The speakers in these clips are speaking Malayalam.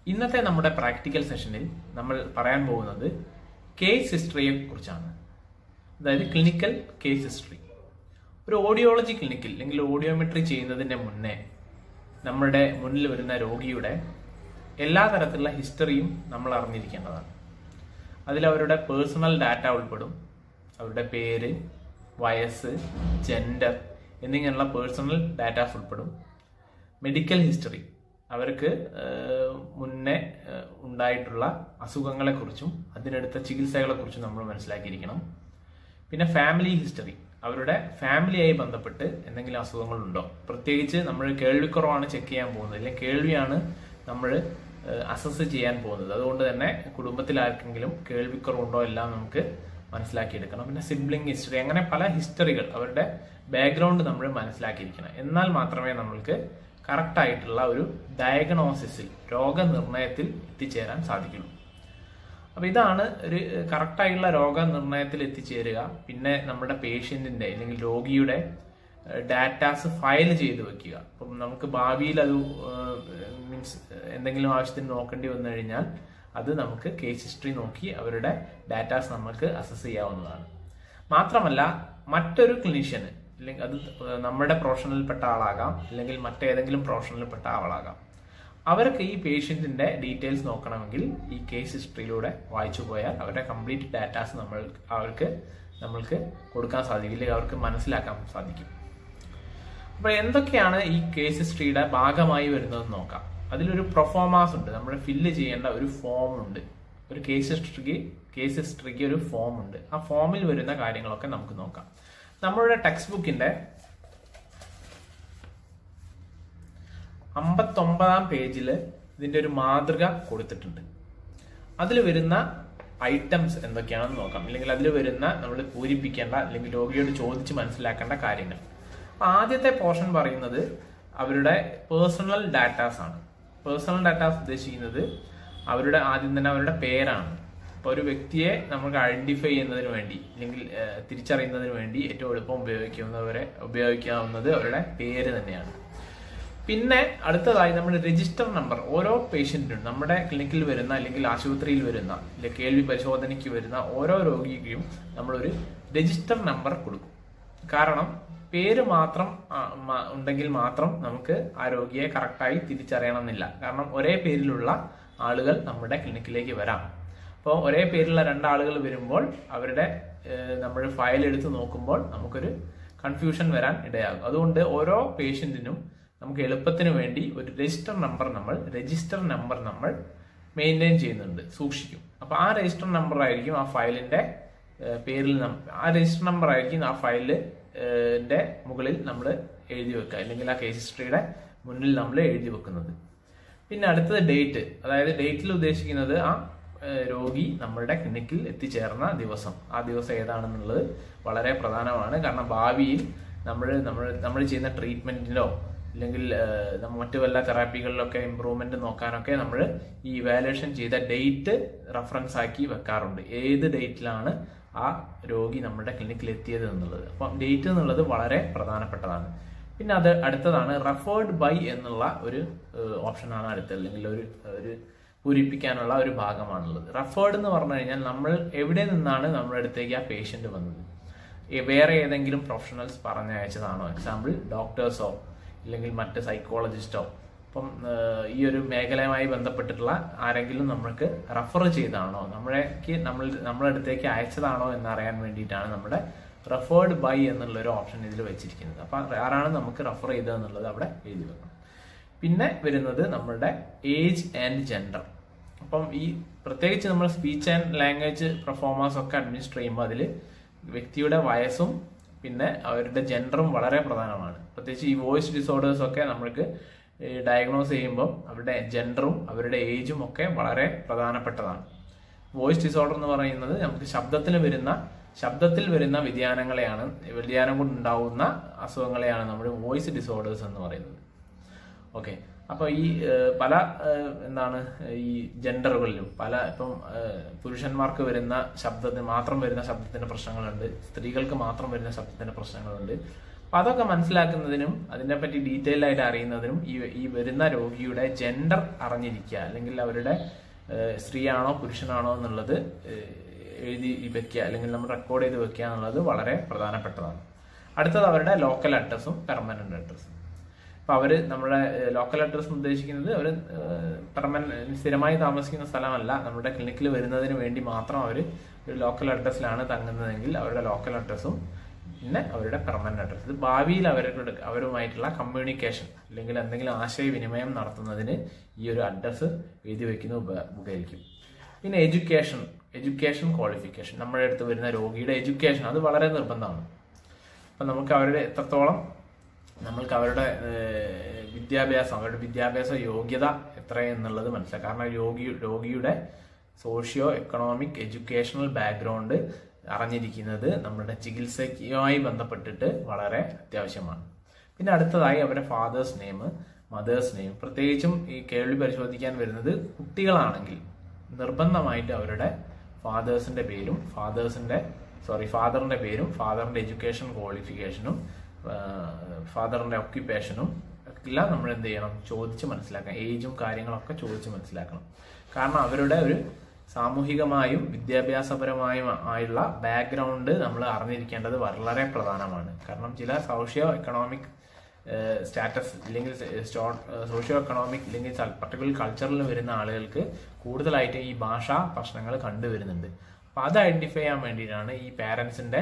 ഇന്നത്തെ നമ്മുടെ പ്രാക്ടിക്കൽ സെഷനിൽ നമ്മൾ പറയാൻ പോകുന്നത് കേസ് ഹിസ്റ്ററിയെ കുറിച്ചാണ് അതായത് ക്ലിനിക്കൽ കേസ് ഹിസ്റ്ററി ഒരു ഓഡിയോളജി ക്ലിനിക്കിൽ അല്ലെങ്കിൽ ഓഡിയോമെട്രി ചെയ്യുന്നതിന്റെ മുന്നേ നമ്മുടെ മുന്നിൽ വരുന്ന രോഗിയുടെ എല്ലാ തരത്തിലുള്ള ഹിസ്റ്ററിയും നമ്മൾ അറിഞ്ഞിരിക്കേണ്ടതാണ് അതിൽ അവരുടെ പേഴ്സണൽ ഡാറ്റ ഉൾപ്പെടും അവരുടെ പേര് വയസ്സ് ജെൻഡർ എന്നിങ്ങനെയുള്ള പേഴ്സണൽ ഡാറ്റാസ് ഉൾപ്പെടും മെഡിക്കൽ ഹിസ്റ്ററി അവർക്ക് ഏഹ്, മുന്നേ ഏഹ്, ഉണ്ടായിട്ടുള്ള അസുഖങ്ങളെക്കുറിച്ചും അതിനെടുത്ത ചികിത്സകളെക്കുറിച്ചും നമ്മൾ മനസ്സിലാക്കിയിരിക്കണം പിന്നെ ഫാമിലി ഹിസ്റ്ററി അവരുടെ ഫാമിലിയായി ബന്ധപ്പെട്ട് എന്തെങ്കിലും അസുഖങ്ങളുണ്ടോ പ്രത്യേകിച്ച് നമ്മൾ കേൾവിക്കുറവാണ് ചെക്ക് ചെയ്യാൻ പോകുന്നത് അല്ലെങ്കിൽ കേൾവിയാണ് നമ്മൾ അസസ് ചെയ്യാൻ പോകുന്നത് അതുകൊണ്ട് തന്നെ കുടുംബത്തിൽ ആർക്കെങ്കിലും കേൾവിക്കുറവുണ്ടോ എല്ലാം നമുക്ക് മനസ്സിലാക്കിയെടുക്കണം പിന്നെ സിബ്ലിംഗ് ഹിസ്റ്ററി അങ്ങനെ പല ഹിസ്റ്ററികൾ അവരുടെ ബാക്ക്ഗ്രൗണ്ട് നമ്മൾ മനസ്സിലാക്കിയിരിക്കണം എന്നാൽ മാത്രമേ നമ്മൾക്ക് കറക്റ്റ് ആയിട്ടുള്ള ഒരു ഡയഗ്നോസിസിൽ രോഗനിർണയത്തിൽ എത്തിച്ചേരാൻ സാധിക്കുള്ളൂ അപ്പൊ ഇതാണ് ഒരു കറക്റ്റ് ആയിട്ടുള്ള രോഗനിർണയത്തിൽ എത്തിച്ചേരുക പിന്നെ നമ്മുടെ പേഷ്യന്റിന്റെ അല്ലെങ്കിൽ രോഗിയുടെ ഡാറ്റാസ് ഫയൽ ചെയ്ത് വെക്കുക അപ്പം നമുക്ക് ഭാവിയിൽ അത് മീൻസ് എന്തെങ്കിലും ആവശ്യത്തിന് നോക്കേണ്ടി വന്നു കഴിഞ്ഞാൽ അത് നമുക്ക് കേസ് ഹിസ്റ്ററി നോക്കി അവരുടെ ഡാറ്റാസ് നമുക്ക് അസസ് ചെയ്യാവുന്നതാണ് മാത്രമല്ല മറ്റൊരു ക്ലിനീഷ്യന് അല്ലെങ്കിൽ അത് നമ്മുടെ പ്രൊഫഷണലിൽപ്പെട്ട ആളാകാം അല്ലെങ്കിൽ മറ്റേതെങ്കിലും പ്രൊഫഷണലിൽപ്പെട്ട ആളാകാം അവർക്ക് ഈ പേഷ്യന്റിന്റെ ഡീറ്റെയിൽസ് നോക്കണമെങ്കിൽ ഈ കേസ് ഹിസ്റ്ററിയിലൂടെ വായിച്ചു പോയാൽ അവരുടെ കംപ്ലീറ്റ് ഡാറ്റാസ് നമ്മൾ അവർക്ക് നമ്മൾക്ക് കൊടുക്കാൻ സാധിക്കും ഇല്ലെങ്കിൽ അവർക്ക് മനസ്സിലാക്കാൻ സാധിക്കും അപ്പോൾ എന്തൊക്കെയാണ് ഈ കേസ് ഹിസ്റ്ററിയുടെ ഭാഗമായി വരുന്നതെന്ന് നോക്കാം അതിലൊരു പ്രൊഫോമാസ് ഉണ്ട് നമ്മൾ ഫില്ല് ചെയ്യേണ്ട ഒരു ഫോം ഉണ്ട് ഒരു കേസ് ഹിസ്റ്ററിക്ക് കേസ് ഹിസ്റ്ററിക്ക് ഒരു ഫോം ഉണ്ട് ആ ഫോമിൽ വരുന്ന കാര്യങ്ങളൊക്കെ നമുക്ക് നോക്കാം നമ്മളുടെ ടെക്സ്റ്റ് ബുക്കിന്റെ അമ്പത്തൊമ്പതാം പേജിൽ ഇതിന്റെ ഒരു മാതൃക കൊടുത്തിട്ടുണ്ട് അതിൽ വരുന്ന ഐറ്റംസ് എന്തൊക്കെയാണെന്ന് നോക്കാം അല്ലെങ്കിൽ അതിൽ വരുന്ന നമ്മൾ പൂരിപ്പിക്കേണ്ട അല്ലെങ്കിൽ രോഗിയോട് ചോദിച്ച് മനസ്സിലാക്കേണ്ട കാര്യങ്ങൾ അപ്പൊ ആദ്യത്തെ പോർഷൻ പറയുന്നത് അവരുടെ പേഴ്സണൽ ഡാറ്റാസ് ആണ് പേഴ്സണൽ ഡാറ്റാസ് ഉദ്ദേശിക്കുന്നത് അവരുടെ ആദ്യം തന്നെ അവരുടെ പേരാണ് അപ്പോൾ ഒരു വ്യക്തിയെ നമുക്ക് ഐഡന്റിഫൈ ചെയ്യുന്നതിന് വേണ്ടി അല്ലെങ്കിൽ ഏഹ്, തിരിച്ചറിയുന്നതിന് വേണ്ടി ഏറ്റവും എളുപ്പം ഉപയോഗിക്കുന്നവരെ ഉപയോഗിക്കാവുന്നത് അവരുടെ പേര് തന്നെയാണ് പിന്നെ അടുത്തതായി നമ്മൾ രജിസ്റ്റർ നമ്പർ ഓരോ പേഷ്യന്റിനും നമ്മുടെ ക്ലിനിക്കിൽ വരുന്ന അല്ലെങ്കിൽ ആശുപത്രിയിൽ വരുന്ന അല്ലെങ്കിൽ കേൾവി പരിശോധനയ്ക്ക് വരുന്ന ഓരോ രോഗിക്കും നമ്മളൊരു രജിസ്റ്റർ നമ്പർ കൊടുക്കും കാരണം പേര് മാത്രം ആ, മ- ഉണ്ടെങ്കിൽ മാത്രം നമുക്ക് ആ രോഗിയെ കറക്റ്റായി തിരിച്ചറിയണമെന്നില്ല കാരണം ഒരേ പേരിലുള്ള ആളുകൾ നമ്മുടെ ക്ലിനിക്കിലേക്ക് വരാം അപ്പോൾ ഒരേ പേരിലുള്ള രണ്ടാളുകൾ വരുമ്പോൾ അവരുടെ നമ്മൾ ഫയൽ എടുത്ത് നോക്കുമ്പോൾ നമുക്കൊരു കൺഫ്യൂഷൻ വരാൻ ഇടയാകും അതുകൊണ്ട് ഓരോ പേഷ്യന്റിനും നമുക്ക് എളുപ്പത്തിന് വേണ്ടി ഒരു രജിസ്റ്റർ നമ്പർ നമ്മൾ രജിസ്റ്റർ നമ്പർ നമ്മൾ മെയിൻറ്റെയിൻ ചെയ്യുന്നുണ്ട് സൂക്ഷിക്കും അപ്പൊ ആ രജിസ്റ്റർ നമ്പർ ആയിരിക്കും ആ ഫയലിന്റെ ഏഹ്, പേരിൽ നം- ആ രജിസ്റ്റർ നമ്പർ ആയിരിക്കും ആ ഫയലിന്റെ മുകളിൽ നമ്മൾ എഴുതി വെക്കുക അല്ലെങ്കിൽ ആ കേസ് ഹിസ്റ്ററിയുടെ മുന്നിൽ നമ്മൾ എഴുതി വെക്കുന്നത് പിന്നെ അടുത്തത് ഡേറ്റ് അതായത് ഡേറ്റിൽ ഉദ്ദേശിക്കുന്നത് ആ ഏഹ്, രോഗി നമ്മളുടെ ക്ലിനിക്കിൽ എത്തിച്ചേർന്ന ദിവസം ആ ദിവസം ഏതാണെന്നുള്ളത് വളരെ പ്രധാനമാണ് കാരണം ഭാവിയിൽ നമ്മൾ നമ്മൾ നമ്മൾ ചെയ്യുന്ന ട്രീറ്റ്മെന്റിലോ അല്ലെങ്കിൽ ഏഹ്, നമ്മ മറ്റു വല്ല തെറാപ്പികളിലൊക്കെ ഇമ്പ്രൂവ്മെന്റ് നോക്കാനൊക്കെ നമ്മൾ ഈ ഇവാലുവേഷൻ ചെയ്ത ഡേറ്റ് റെഫറൻസ് ആക്കി വെക്കാറുണ്ട് ഏത് ഡേറ്റിലാണ് ആ രോഗി നമ്മുടെ ക്ലിനിക്കിൽ എത്തിയത് എന്നുള്ളത് അപ്പം ഡേറ്റ് എന്നുള്ളത് വളരെ പ്രധാനപ്പെട്ടതാണ് പിന്നെ അത് അടുത്തതാണ് റെഫേർഡ് ബൈ എന്നുള്ള ഒരു ഓപ്ഷനാണ് അടുത്തത് അല്ലെങ്കിൽ ഒരു ഒരു പൂരിപ്പിക്കാനുള്ള ഒരു ഭാഗമാണുള്ളത് റെഫേർഡ് എന്ന് പറഞ്ഞു കഴിഞ്ഞാൽ നമ്മൾ എവിടെ നിന്നാണ് നമ്മുടെ അടുത്തേക്ക് ആ പേഷ്യന്റ് വന്നത് ഏ- വേറെ ഏതെങ്കിലും പ്രൊഫഷണൽസ് പറഞ്ഞയച്ചതാണോ എക്സാമ്പിൾ ഡോക്ടേഴ്സോ ഇല്ലെങ്കിൽ മറ്റ് സൈക്കോളജിസ്റ്റോ അപ്പം ഏഹ്, ഈ ഒരു മേഖലയുമായി ബന്ധപ്പെട്ടിട്ടുള്ള ആരെങ്കിലും നമ്മൾക്ക് റെഫർ ചെയ്താണോ നമ്മളേക്ക് നമ്മൾ നമ്മുടെ അടുത്തേക്ക് അയച്ചതാണോ എന്നറിയാൻ വേണ്ടിയിട്ടാണ് നമ്മുടെ റെഫേർഡ് ബൈ എന്നുള്ള ഒരു ഓപ്ഷൻ ഇതിൽ വെച്ചിരിക്കുന്നത് അപ്പം ആരാണ് നമുക്ക് റെഫർ ചെയ്തത് എന്നുള്ളത് അവിടെ എഴുതി വെക്കണം പിന്നെ വരുന്നത് നമ്മളുടെ ഏജ് ആൻഡ് ജെൻഡർ അപ്പം ഈ പ്രത്യേകിച്ച് നമ്മൾ സ്പീച്ച് ആൻഡ് ലാംഗ്വേജ് പെർഫോമൻസ് ഒക്കെ അഡ്മിനിസ്റ്റർ ചെയ്യുമ്പോൾ അതിൽ വ്യക്തിയുടെ വയസ്സും പിന്നെ അവരുടെ ജെൻഡറും വളരെ പ്രധാനമാണ് പ്രത്യേകിച്ച് ഈ വോയിസ് ഡിസോർഡേഴ്സ് ഒക്കെ നമ്മൾക്ക് ഡയഗ്നോസ് ചെയ്യുമ്പോൾ അവരുടെ ജെൻഡറും അവരുടെ ഏജും ഒക്കെ വളരെ പ്രധാനപ്പെട്ടതാണ് വോയിസ് ഡിസോർഡർ എന്ന് പറയുന്നത് നമുക്ക് ശബ്ദത്തിന് വരുന്ന ശബ്ദത്തിൽ വരുന്ന വ്യതിയാനങ്ങളെയാണ് വ്യതിയാനം കൊണ്ടുണ്ടാവുന്ന അസുഖങ്ങളെയാണ് നമ്മൾ വോയിസ് ഡിസോർഡേഴ്സ് എന്ന് പറയുന്നത് ഓക്കെ അപ്പൊ ഈ ഏഹ്, പല ഏഹ്, എന്താണ് ഈ ജെൻഡറുകളിലും പല ഇപ്പം ഏഹ്, പുരുഷന്മാർക്ക് വരുന്ന ശബ്ദത്തിന് മാത്രം വരുന്ന ശബ്ദത്തിന്റെ പ്രശ്നങ്ങളുണ്ട് സ്ത്രീകൾക്ക് മാത്രം വരുന്ന ശബ്ദത്തിന്റെ പ്രശ്നങ്ങളുണ്ട് അപ്പൊ അതൊക്കെ മനസ്സിലാക്കുന്നതിനും അതിനെപ്പറ്റി ഡീറ്റെയിൽ ആയിട്ട് അറിയുന്നതിനും ഈ ഈ വരുന്ന രോഗിയുടെ ജെൻഡർ അറിഞ്ഞിരിക്കുക അല്ലെങ്കിൽ അവരുടെ ഏഹ്, സ്ത്രീയാണോ പുരുഷനാണോ എന്നുള്ളത് ഏഹ്, എഴുതി വെക്കുക അല്ലെങ്കിൽ നമ്മൾ റെക്കോർഡ് ചെയ്ത് വെക്കുക എന്നുള്ളത് വളരെ പ്രധാനപ്പെട്ടതാണ് അടുത്തത് അവരുടെ ലോക്കൽ അഡ്രസ്സും പെർമനന്റ് അഡ്രസ്സും അപ്പൊ അവര് നമ്മുടെ ലോക്കൽ അഡ്രസ് ഉദ്ദേശിക്കുന്നത് അവർ പെർമനന്റ് സ്ഥിരമായി താമസിക്കുന്ന സ്ഥലമല്ല നമ്മുടെ ക്ലിനിക്കിൽ വരുന്നതിന് വേണ്ടി മാത്രം അവർ ഒരു ലോക്കൽ അഡ്രസ്സിലാണ് തങ്ങുന്നതെങ്കിൽ അവരുടെ ലോക്കൽ അഡ്രസ്സും പിന്നെ അവരുടെ പെർമനന്റ് അഡ്രസ് ഇത് ഭാവിയിൽ അവരുടെ അവരുമായിട്ടുള്ള കമ്മ്യൂണിക്കേഷൻ അല്ലെങ്കിൽ എന്തെങ്കിലും ആശയവിനിമയം നടത്തുന്നതിന് ഈ ഒരു അഡ്രസ്സ് എഴുതി വെക്കുന്നത് ഉപ- ഉപകരിക്കും പിന്നെ എഡ്യൂക്കേഷൻ എഡ്യൂക്കേഷൻ ക്വാളിഫിക്കേഷൻ നമ്മുടെ അടുത്ത് വരുന്ന രോഗിയുടെ എഡ്യൂക്കേഷൻ അത് വളരെ നിർബന്ധമാണ് അപ്പൊ നമുക്ക് അവരുടെ എത്രത്തോളം നമ്മൾക്ക് അവരുടെ ഏഹ്, വിദ്യാഭ്യാസം അവരുടെ വിദ്യാഭ്യാസ യോഗ്യത എത്ര എന്നുള്ളത് മനസ്സിലാക്കാം കാരണം രോഗി രോഗിയുടെ സോഷ്യോ എക്കണോമിക് എഡ്യൂക്കേഷണൽ ബാക്ക്ഗ്രൗണ്ട് അറിഞ്ഞിരിക്കുന്നത് നമ്മുടെ ചികിത്സയുമായി ബന്ധപ്പെട്ടിട്ട് വളരെ അത്യാവശ്യമാണ് പിന്നെ അടുത്തതായി അവരുടെ ഫാദേഴ്സ് നെയിം മദേഴ്സ് നെയിം പ്രത്യേകിച്ചും ഈ കേൾവി പരിശോധിക്കാൻ വരുന്നത് കുട്ടികളാണെങ്കിൽ നിർബന്ധമായിട്ട് അവരുടെ ഫാദേഴ്സിന്റെ പേരും ഫാദേഴ്സിന്റെ സോറി ഫാദറിന്റെ പേരും ഫാദറിന്റെ എഡ്യൂക്കേഷൻ ക്വാളിഫിക്കേഷനും ഫാദറിന്റെ ഒക്യുപ്പേഷനും എല്ലാം നമ്മൾ എന്ത് ചെയ്യണം ചോദിച്ച് മനസ്സിലാക്കണം ഏജും കാര്യങ്ങളൊക്കെ ചോദിച്ച് മനസ്സിലാക്കണം കാരണം അവരുടെ ഒരു സാമൂഹികമായും വിദ്യാഭ്യാസപരമായും ആയുള്ള ബാക്ക്ഗ്രൗണ്ട് നമ്മൾ അറിഞ്ഞിരിക്കേണ്ടത് വളരെ പ്രധാനമാണ് കാരണം ചില സോഷ്യോ എക്കണോമിക് സ്റ്റാറ്റസ് ഇല്ലെങ്കിൽ സോഷ്യോ എക്കണോമിക് ഇല്ലെങ്കിൽ പർട്ടിക്കുലർ കൾച്ചറിൽ വരുന്ന ആളുകൾക്ക് കൂടുതലായിട്ട് ഈ ഭാഷാ പ്രശ്നങ്ങൾ കണ്ടുവരുന്നുണ്ട് അപ്പൊ അത് ഐഡന്റിഫൈ ചെയ്യാൻ വേണ്ടിയിട്ടാണ് ഈ പാരന്റ്സിന്റെ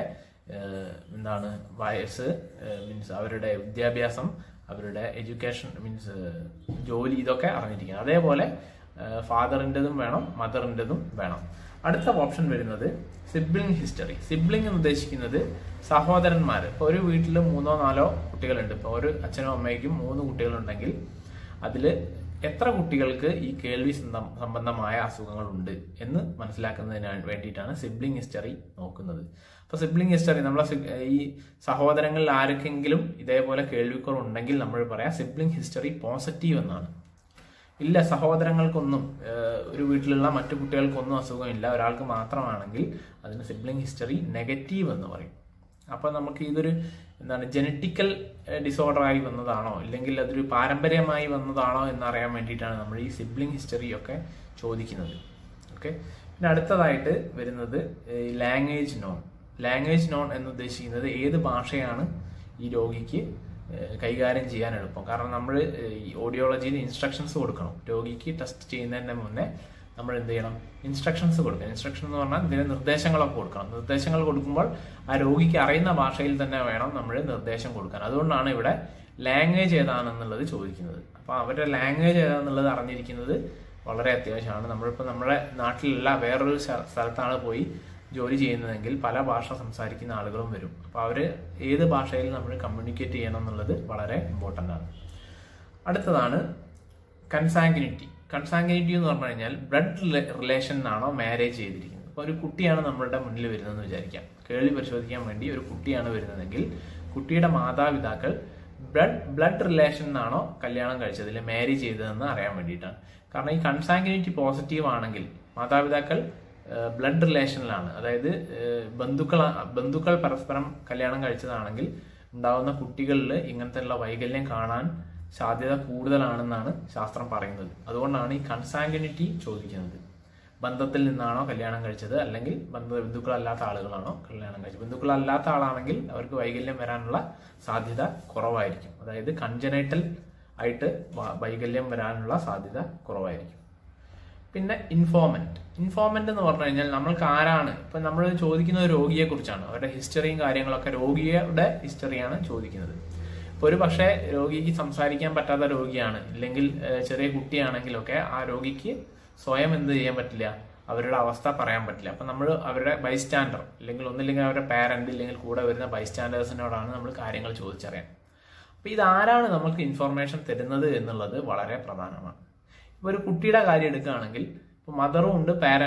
എന്താണ് വയസ്സ് മീൻസ് അവരുടെ വിദ്യാഭ്യാസം അവരുടെ എഡ്യൂക്കേഷൻ മീൻസ് ജോലി ഇതൊക്കെ അറിഞ്ഞിരിക്കണം അതേപോലെ ഫാദറിൻ്റെതും വേണം മദറിൻ്റെതും വേണം അടുത്ത ഓപ്ഷൻ വരുന്നത് സിബ്ലിംഗ് ഹിസ്റ്ററി സിബ്ലിംഗ് എന്ന് ഉദ്ദേശിക്കുന്നത് സഹോദരന്മാർ ഇപ്പോൾ ഒരു വീട്ടിൽ മൂന്നോ നാലോ കുട്ടികളുണ്ട് ഇപ്പോൾ ഒരു അച്ഛനും അമ്മയ്ക്കും മൂന്ന് കുട്ടികളുണ്ടെങ്കിൽ അതിൽ എത്ര കുട്ടികൾക്ക് ഈ കേൾവി സംബന്ധ- സംബന്ധമായ അസുഖങ്ങളുണ്ട് എന്ന് മനസ്സിലാക്കുന്നതിന് വേണ്ടിയിട്ടാണ് സിബ്ലിംഗ് ഹിസ്റ്ററി നോക്കുന്നത് അപ്പൊ സിബ്ലിംഗ് ഹിസ്റ്ററി നമ്മളെ സി- ഈ സഹോദരങ്ങളിൽ ആർക്കെങ്കിലും ഇതേപോലെ കേൾവിക്കുറവുണ്ടെങ്കിൽ നമ്മൾ പറയാം സിബ്ലിംഗ് ഹിസ്റ്ററി പോസിറ്റീവ് എന്നാണ് ഇല്ല സഹോദരങ്ങൾക്കൊന്നും ഏഹ്, ഒരു വീട്ടിലുള്ള മറ്റു കുട്ടികൾക്കൊന്നും അസുഖമില്ല ഒരാൾക്ക് മാത്രമാണെങ്കിൽ അതിന് സിബ്ലിംഗ് ഹിസ്റ്ററി നെഗറ്റീവ് എന്ന് പറയും അപ്പൊ നമുക്ക് ഇതൊരു എന്താണ് ജനറ്റിക്കൽ ഡിസോർഡർ ആയി വന്നതാണോ ഇല്ലെങ്കിൽ അതൊരു പാരമ്പര്യമായി വന്നതാണോ എന്നറിയാൻ വേണ്ടിയിട്ടാണ് നമ്മൾ ഈ സിബ്ലിംഗ് ഹിസ്റ്ററി ഒക്കെ ചോദിക്കുന്നത് ഓക്കെ പിന്നെ അടുത്തതായിട്ട് വരുന്നത് ലാംഗ്വേജ് നോൺ ലാംഗ്വേജ് നോൺ എന്ന് ഉദ്ദേശിക്കുന്നത് ഏത് ഭാഷയാണ് ഈ രോഗിക്ക് ഏഹ്, കൈകാര്യം ചെയ്യാൻ എളുപ്പം കാരണം നമ്മൾ ഈ ഓഡിയോളജിയിൽ ഇൻസ്ട്രക്ഷൻസ് കൊടുക്കണം രോഗിക്ക് ടെസ്റ്റ് ചെയ്യുന്നതിന് മുന്നേ നമ്മൾ എന്ത് ചെയ്യണം ഇൻസ്ട്രക്ഷൻസ് കൊടുക്കണം ഇൻസ്ട്രക്ഷൻ എന്ന് പറഞ്ഞാൽ ഇതിന് നിർദ്ദേശങ്ങളൊക്കെ കൊടുക്കണം നിർദ്ദേശങ്ങൾ കൊടുക്കുമ്പോൾ ആ രോഗിക്ക് അറിയുന്ന ഭാഷയിൽ തന്നെ വേണം നമ്മൾ നിർദ്ദേശം കൊടുക്കാൻ അതുകൊണ്ടാണ് ഇവിടെ ലാംഗ്വേജ് ഏതാണെന്നുള്ളത് ചോദിക്കുന്നത് അപ്പൊ അവരുടെ ലാംഗ്വേജ് ഏതാണെന്നുള്ളത് അറിഞ്ഞിരിക്കുന്നത് വളരെ അത്യാവശ്യമാണ് നമ്മളിപ്പോൾ നമ്മുടെ നാട്ടിലല്ല വേറൊരു സ്ഥ- സ്ഥലത്താണ് പോയി ജോലി ചെയ്യുന്നതെങ്കിൽ പല ഭാഷ സംസാരിക്കുന്ന ആളുകളും വരും അപ്പോൾ അവർ ഏത് ഭാഷയിൽ നമ്മൾ കമ്മ്യൂണിക്കേറ്റ് ചെയ്യണം എന്നുള്ളത് വളരെ ഇമ്പോർട്ടൻ്റ് ആണ് അടുത്തതാണ് കൺസാങ്കിനിറ്റി കൺസാങ്കിനിറ്റി എന്ന് പറഞ്ഞു കഴിഞ്ഞാൽ ബ്ലഡ് റിലേഷൻ ആണോ മാരേജ് ചെയ്തിരിക്കുന്നത് അപ്പോൾ ഒരു കുട്ടിയാണ് നമ്മളുടെ മുന്നിൽ വരുന്നതെന്ന് വിചാരിക്കാം കേൾവി പരിശോധിക്കാൻ വേണ്ടി ഒരു കുട്ടിയാണ് വരുന്നതെങ്കിൽ കുട്ടിയുടെ മാതാപിതാക്കൾ ബ്ലഡ് ബ്ലഡ് റിലേഷൻ ആണോ കല്യാണം കഴിച്ചത് അല്ലെങ്കിൽ മാരേജ് ചെയ്തതെന്ന് അറിയാൻ വേണ്ടിയിട്ടാണ് കാരണം ഈ കൺസാങ്കിനിറ്റി പോസിറ്റീവ് ആണെങ്കിൽ മാതാപിതാക്കൾ ബ്ലഡ് റിലേഷനിലാണ് അതായത് ഏഹ്, ബന്ധുക്കൾ ബന്ധുക്കൾ പരസ്പരം കല്യാണം കഴിച്ചതാണെങ്കിൽ ഉണ്ടാവുന്ന കുട്ടികളിൽ ഇങ്ങനത്തെയുള്ള വൈകല്യം കാണാൻ സാധ്യത കൂടുതലാണെന്നാണ് ശാസ്ത്രം പറയുന്നത് അതുകൊണ്ടാണ് ഈ കൺസാങ്കിനിറ്റി ചോദിക്കുന്നത് ബന്ധത്തിൽ നിന്നാണോ കല്യാണം കഴിച്ചത് അല്ലെങ്കിൽ ബന്ധ ബന്ധുക്കളല്ലാത്ത ആളുകളാണോ കല്യാണം കഴിച്ചത് ബന്ധുക്കളല്ലാത്ത ആളാണെങ്കിൽ അവർക്ക് വൈകല്യം വരാനുള്ള സാധ്യത കുറവായിരിക്കും അതായത് കൺജനൈറ്റൽ ആയിട്ട് വ- വൈകല്യം വരാനുള്ള സാധ്യത കുറവായിരിക്കും പിന്നെ ഇൻഫോർമന്റ് ഇൻഫോർമന്റ് എന്ന് പറഞ്ഞു കഴിഞ്ഞാൽ നമ്മൾക്ക് ആരാണ് ഇപ്പൊ നമ്മൾ ചോദിക്കുന്ന ഒരു രോഗിയെ കുറിച്ചാണ് അവരുടെ ഹിസ്റ്ററിയും കാര്യങ്ങളൊക്കെ രോഗിയുടെ ഹിസ്റ്ററിയാണ് ചോദിക്കുന്നത് ഇപ്പൊ ഒരു പക്ഷേ രോഗിക്ക് സംസാരിക്കാൻ പറ്റാത്ത രോഗിയാണ് ഇല്ലെങ്കിൽ ഏഹ്, ചെറിയ കുട്ടിയാണെങ്കിലൊക്കെ ആ രോഗിക്ക് സ്വയം എന്ത് ചെയ്യാൻ പറ്റില്ല അവരുടെ അവസ്ഥ പറയാൻ പറ്റില്ല അപ്പൊ നമ്മൾ അവരുടെ ബൈസ്റ്റാൻഡർ അല്ലെങ്കിൽ ഒന്നില്ലെങ്കിൽ അവരുടെ പാരന്റ് ഇല്ലെങ്കിൽ കൂടെ വരുന്ന ബൈസ്റ്റാൻഡേഴ്സിനോടാണ് നമ്മൾ കാര്യങ്ങൾ ചോദിച്ചറിയാൻ അപ്പൊ ഇതാരാണ് നമുക്ക് ഇൻഫർമേഷൻ തരുന്നത് എന്നുള്ളത് വളരെ പ്രധാനമാണ് ഇപ്പൊ ഒരു കുട്ടിയുടെ കാര്യം എടുക്കുകയാണെങ്കിൽ ഇപ്പൊ മദറും ഉണ്ട് പാര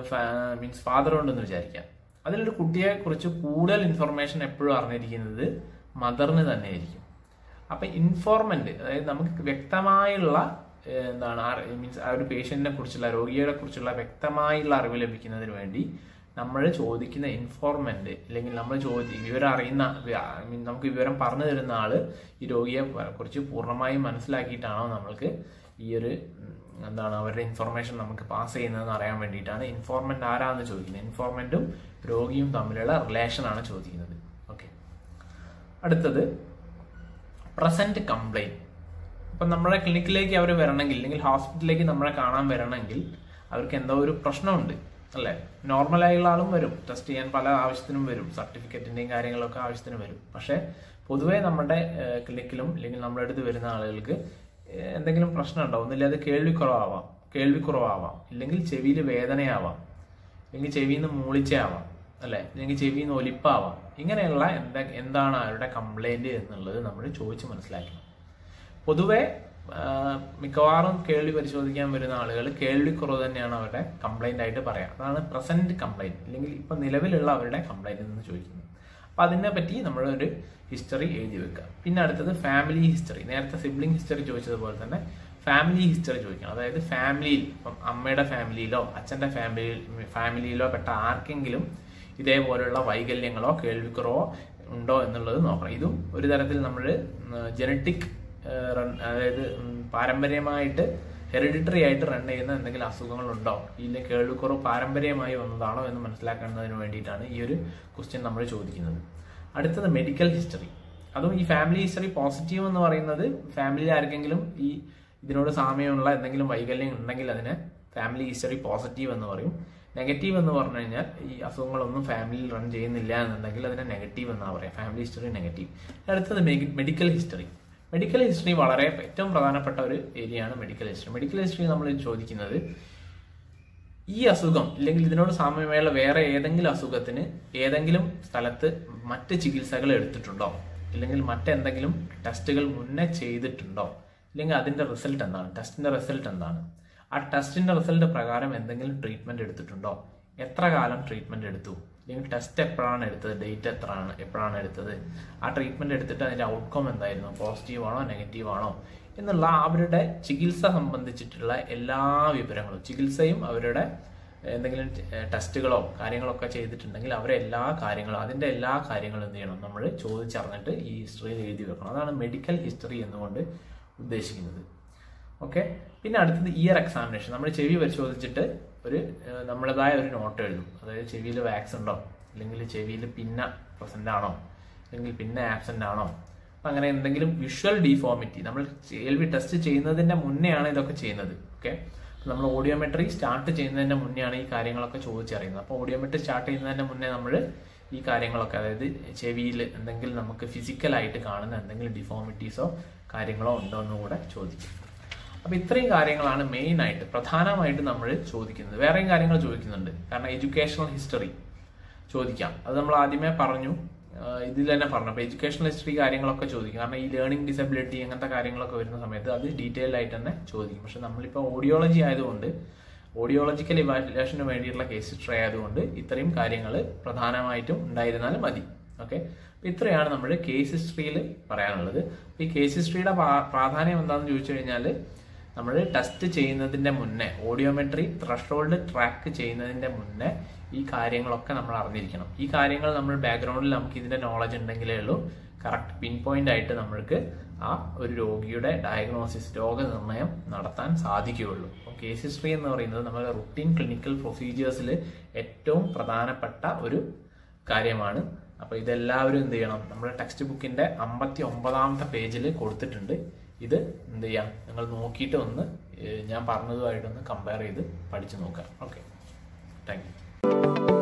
മീൻസ് ഫാദറും ഉണ്ടെന്ന് വിചാരിക്കാം അതിലൊരു കുട്ടിയെ കുറിച്ച് കൂടുതൽ ഇൻഫർമേഷൻ എപ്പോഴും അറിഞ്ഞിരിക്കുന്നത് മദറിന് തന്നെയായിരിക്കും അപ്പൊ ഇൻഫോർമന്റ് അതായത് നമുക്ക് വ്യക്തമായുള്ള ഏഹ്, എന്താണ് മീൻസ് ആ ഒരു പേഷ്യന്റിനെ കുറിച്ചുള്ള രോഗിയെ കുറിച്ചുള്ള വ്യക്തമായുള്ള അറിവ് ലഭിക്കുന്നതിന് വേണ്ടി നമ്മൾ ചോദിക്കുന്ന ഇൻഫോർമെന്റ് അല്ലെങ്കിൽ നമ്മൾ ചോദി വിവരം അറിയുന്ന I mean, നമുക്ക് വിവരം പറഞ്ഞു തരുന്ന ആള് ഈ രോഗിയെ കുറിച്ച് പൂർണ്ണമായും മനസ്സിലാക്കിയിട്ടാണോ നമ്മൾക്ക് ഈ ഒരു ഉം, എന്താണ് അവരുടെ ഇൻഫർമേഷൻ നമുക്ക് പാസ് ചെയ്യുന്നതെന്ന് അറിയാൻ വേണ്ടിയിട്ടാണ് ഇൻഫോർമെന്റ് ആരാന്ന് ചോദിക്കുന്നത് ഇൻഫോർമെന്റും രോഗിയും തമ്മിലുള്ള റിലേഷൻ ആണ് ചോദിക്കുന്നത് ഓക്കെ അടുത്തത് പ്രസന്റ് കംപ്ലൈന്റ് ഇപ്പം നമ്മുടെ ക്ലിനിക്കിലേക്ക് അവർ വരണമെങ്കിൽ അല്ലെങ്കിൽ ഹോസ്പിറ്റലിലേക്ക് നമ്മളെ കാണാൻ വരണമെങ്കിൽ അവർക്ക് എന്തോ ഒരു പ്രശ്നമുണ്ട് അല്ലേ നോർമലായുള്ള ആളും വരും ടെസ്റ്റ് ചെയ്യാൻ പല ആവശ്യത്തിനും വരും സർട്ടിഫിക്കറ്റിന്റെയും കാര്യങ്ങളൊക്കെ ആവശ്യത്തിന് വരും പക്ഷേ പൊതുവേ നമ്മുടെ ക്ലിനിക്കിലും അല്ലെങ്കിൽ നമ്മുടെ അടുത്ത് വരുന്ന ആളുകൾക്ക് ഏഹ്, എന്തെങ്കിലും പ്രശ്നം ഉണ്ടാവും ഒന്നില്ല അത് കേൾവിക്കുറവാവാം കേൾവിക്കുറവാവാം ഇല്ലെങ്കിൽ ചെവിയിൽ വേദനയാവാം അല്ലെങ്കിൽ ചെവിയിൽ നിന്ന് മൂളിച്ചയാവാം അല്ലെ അല്ലെങ്കിൽ ചെവിയിൽ നിന്ന് ഒലിപ്പാവാം ഇങ്ങനെയുള്ള എന്താ എന്താണ് അവരുടെ കംപ്ലൈന്റ് എന്നുള്ളത് നമ്മൾ ചോദിച്ച് മനസ്സിലാക്കണം പൊതുവെ ആ, മിക്കവാറും കേൾവി പരിശോധിക്കാൻ വരുന്ന ആളുകൾ കേൾവിക്കുറവ് തന്നെയാണ് അവരുടെ കംപ്ലൈന്റ് ആയിട്ട് പറയാം അതാണ് പ്രസന്റ് കംപ്ലൈന്റ് അല്ലെങ്കിൽ ഇപ്പൊ നിലവിലുള്ള അവരുടെ കംപ്ലൈന്റ് എന്ന് ചോദിക്കുന്നത് അപ്പൊ അതിനെ പറ്റി നമ്മൾ ഒരു ഹിസ്റ്ററി എഴുതി വെക്കുക പിന്നെ അടുത്തത് ഫാമിലി ഹിസ്റ്ററി നേരത്തെ സിബ്ലിംഗ് ഹിസ്റ്ററി ചോദിച്ചതുപോലെ തന്നെ ഫാമിലി ഹിസ്റ്ററി ചോദിക്കണം അതായത് ഫാമിലിയിൽ ഇപ്പം അമ്മയുടെ ഫാമിലിയിലോ അച്ഛന്റെ ഫാമിലി ഫാമിലിയിലോ പെട്ട ആർക്കെങ്കിലും ഇതേപോലുള്ള വൈകല്യങ്ങളോ കേൾവിക്കുറവോ ഉണ്ടോ എന്നുള്ളത് നോക്കണം ഇതും ഒരു തരത്തിൽ നമ്മൾ ജനറ്റിക് അതായത് ഉം, പാരമ്പര്യമായിട്ട് ഹെറിഡിറ്ററി ആയിട്ട് റൺ ചെയ്യുന്ന എന്തെങ്കിലും അസുഖങ്ങളുണ്ടോ ഇല്ല കേൾവിക്കുറവ് പാരമ്പര്യമായി വന്നതാണോ എന്ന് മനസ്സിലാക്കുന്നതിന് വേണ്ടിയിട്ടാണ് ഈ ഒരു ക്വസ്റ്റ്യൻ നമ്മൾ ചോദിക്കുന്നത് അടുത്തത് മെഡിക്കൽ ഹിസ്റ്ററി അതും ഈ ഫാമിലി ഹിസ്റ്ററി പോസിറ്റീവ് എന്ന് പറയുന്നത് ഫാമിലിയിൽ ആർക്കെങ്കിലും ഈ ഇതിനോട് സാമ്യമുള്ള എന്തെങ്കിലും വൈകല്യം ഉണ്ടെങ്കിൽ അതിനെ ഫാമിലി ഹിസ്റ്ററി പോസിറ്റീവ് എന്ന് പറയും നെഗറ്റീവ് എന്ന് പറഞ്ഞു കഴിഞ്ഞാൽ ഈ അസുഖങ്ങളൊന്നും ഫാമിലിയിൽ റൺ ചെയ്യുന്നില്ല എന്നുണ്ടെങ്കിൽ അതിനെ നെഗറ്റീവ് എന്നാണ് പറയാം ഫാമിലി ഹിസ്റ്ററി നെഗറ്റീവ് അടുത്തത് മെഡിക്കൽ ഹിസ്റ്ററി മെഡിക്കൽ ഹിസ്റ്ററി വളരെ ഏറ്റവും പ്രധാനപ്പെട്ട ഒരു ഏരിയയാണ് മെഡിക്കൽ ഹിസ്റ്ററി മെഡിക്കൽ ഹിസ്റ്ററി നമ്മൾ ചോദിക്കുന്നത് ഈ അസുഖം ഇല്ലെങ്കിൽ ഇതിനോട് സാമ്യമായുള്ള വേറെ ഏതെങ്കിലും അസുഖത്തിന് ഏതെങ്കിലും സ്ഥലത്ത് മറ്റ് ചികിത്സകൾ എടുത്തിട്ടുണ്ടോ ഇല്ലെങ്കിൽ മറ്റെന്തെങ്കിലും ടെസ്റ്റുകൾ മുന്നേ ചെയ്തിട്ടുണ്ടോ ഇല്ലെങ്കിൽ അതിന്റെ റിസൾട്ട് എന്താണ് ടെസ്റ്റിന്റെ റിസൾട്ട് എന്താണ് ആ ടെസ്റ്റിന്റെ റിസൾട്ട് പ്രകാരം എന്തെങ്കിലും ട്രീറ്റ്മെന്റ് എടുത്തിട്ടുണ്ടോ എത്ര കാലം ട്രീറ്റ്മെന്റ് എടുത്തു അല്ലെങ്കിൽ ടെസ്റ്റ് എപ്പോഴാണ് എടുത്തത് ഡേറ്റ് എത്രയാണ് എപ്പോഴാണ് എടുത്തത് ആ ട്രീറ്റ്മെന്റ് എടുത്തിട്ട് അതിന്റെ ഔട്ട്കം എന്തായിരുന്നു പോസിറ്റീവ് ആണോ നെഗറ്റീവ് ആണോ എന്നുള്ള അവരുടെ ചികിത്സ സംബന്ധിച്ചിട്ടുള്ള എല്ലാ വിവരങ്ങളും ചികിത്സയും അവരുടെ എന്തെങ്കിലും ടെസ്റ്റുകളോ കാര്യങ്ങളൊക്കെ ചെയ്തിട്ടുണ്ടെങ്കിൽ അവരെ എല്ലാ കാര്യങ്ങളും അതിന്റെ എല്ലാ കാര്യങ്ങളും എന്ത് ചെയ്യണം നമ്മൾ ചോദിച്ചറിഞ്ഞിട്ട് ഈ ഹിസ്റ്ററിയിൽ എഴുതി വെക്കണം അതാണ് മെഡിക്കൽ ഹിസ്റ്ററി എന്നുകൊണ്ട് ഉദ്ദേശിക്കുന്നത് ഓക്കെ പിന്നെ അടുത്തത് ഇയർ എക്സാമിനേഷൻ നമ്മൾ ചെവി പരിശോധിച്ചിട്ട് ഒരു ഏഹ്, നമ്മുടേതായ ഒരു നോട്ട് എഴുതും അതായത് ചെവിയിൽ വാക്സ് ഉണ്ടോ അല്ലെങ്കിൽ ചെവിയിൽ പിന്ന പ്രസന്റ് ആണോ അല്ലെങ്കിൽ പിന്നെ ആബ്സെന്റ് ആണോ അപ്പൊ അങ്ങനെ എന്തെങ്കിലും വിഷ്വൽ ഡിഫോമിറ്റി നമ്മൾ കേൾവി ടെസ്റ്റ് ചെയ്യുന്നതിന്റെ മുന്നെയാണ് ഇതൊക്കെ ചെയ്യുന്നത് ഓക്കെ നമ്മൾ ഓഡിയോമെട്രി സ്റ്റാർട്ട് ചെയ്യുന്നതിന്റെ മുന്നെയാണ് ഈ കാര്യങ്ങളൊക്കെ ചോദിച്ചറിയുന്നത് അപ്പോൾ ഓഡിയോമെട്രി സ്റ്റാർട്ട് ചെയ്യുന്നതിന്റെ മുന്നേ നമ്മൾ ഈ കാര്യങ്ങളൊക്കെ അതായത് ചെവിയിൽ എന്തെങ്കിലും നമുക്ക് ഫിസിക്കലായിട്ട് കാണുന്ന എന്തെങ്കിലും ഡിഫോമിറ്റീസോ കാര്യങ്ങളോ ഉണ്ടോ എന്നും കൂടെ ചോദിക്കും അപ്പൊ ഇത്രയും കാര്യങ്ങളാണ് മെയിൻ ആയിട്ട് പ്രധാനമായിട്ട് നമ്മൾ ചോദിക്കുന്നത് വേറെയും കാര്യങ്ങൾ ചോദിക്കുന്നുണ്ട് കാരണം എഡ്യൂക്കേഷണൽ ഹിസ്റ്ററി ചോദിക്കാം അത് നമ്മൾ ആദ്യമേ പറഞ്ഞു ആഹ് ഇതിൽ തന്നെ പറഞ്ഞു അപ്പൊ എഡ്യൂക്കേഷണൽ ഹിസ്റ്ററി കാര്യങ്ങളൊക്കെ ചോദിക്കും കാരണം ഈ ലേണിംഗ് ഡിസബിലിറ്റി അങ്ങനത്തെ കാര്യങ്ങളൊക്കെ വരുന്ന സമയത്ത് അത് ഡീറ്റെയിൽഡ് ആയിട്ട് തന്നെ ചോദിക്കും പക്ഷെ നമ്മളിപ്പോൾ ഓഡിയോളജി ആയതുകൊണ്ട് ഓഡിയോളജിക്കൽ ഇവാലുവേഷന് വേണ്ടിയിട്ടുള്ള കേസ് ഹിസ്റ്ററി ആയതുകൊണ്ട് ഇത്രയും കാര്യങ്ങൾ പ്രധാനമായിട്ടും ഉണ്ടായിരുന്നാലും മതി ഓക്കെ അപ്പൊ ഇത്രയാണ് നമ്മൾ കേസ് ഹിസ്റ്ററിയിൽ പറയാനുള്ളത് അപ്പൊ ഈ കേസ് ഹിസ്റ്ററിയുടെ പ്രാധാന്യം എന്താണെന്ന് ചോദിച്ചു കഴിഞ്ഞാൽ നമ്മൾ ടെസ്റ്റ് ചെയ്യുന്നതിന്റെ മുന്നേ ഓഡിയോമെട്രി ത്രഷോൾഡ് ട്രാക്ക് ചെയ്യുന്നതിന്റെ മുന്നേ ഈ കാര്യങ്ങളൊക്കെ നമ്മൾ അറിഞ്ഞിരിക്കണം ഈ കാര്യങ്ങൾ നമ്മൾ ബാക്ക്ഗ്രൗണ്ടിൽ നമുക്ക് ഇതിന്റെ നോളജ് ഉണ്ടെങ്കിലേ ഉള്ളൂ കറക്റ്റ് പിൻ പോയിന്റ് ആയിട്ട് നമ്മൾക്ക് ആ ഒരു രോഗിയുടെ ഡയഗ്നോസിസ് രോഗനിർണയം നടത്താൻ സാധിക്കുകയുള്ളൂ അപ്പോൾ കേസ് ഹിസ്റ്ററി എന്ന് പറയുന്നത് നമ്മുടെ റുട്ടീൻ ക്ലിനിക്കൽ പ്രൊസീജിയേഴ്സിൽ ഏറ്റവും പ്രധാനപ്പെട്ട ഒരു കാര്യമാണ് അപ്പൊ ഇതെല്ലാവരും എന്ത് ചെയ്യണം നമ്മുടെ ടെക്സ്റ്റ് ബുക്കിന്റെ അമ്പത്തി ഒമ്പതാമത്തെ പേജിൽ കൊടുത്തിട്ടുണ്ട് ഇത് എന്ത് ചെയ്യാം നിങ്ങൾ നോക്കിയിട്ട് ഒന്ന് ഏഹ്, ഞാൻ പറഞ്ഞതുമായിട്ടൊന്ന് കമ്പയർ ചെയ്ത് പഠിച്ചു നോക്കാം ഓക്കെ താങ്ക് യു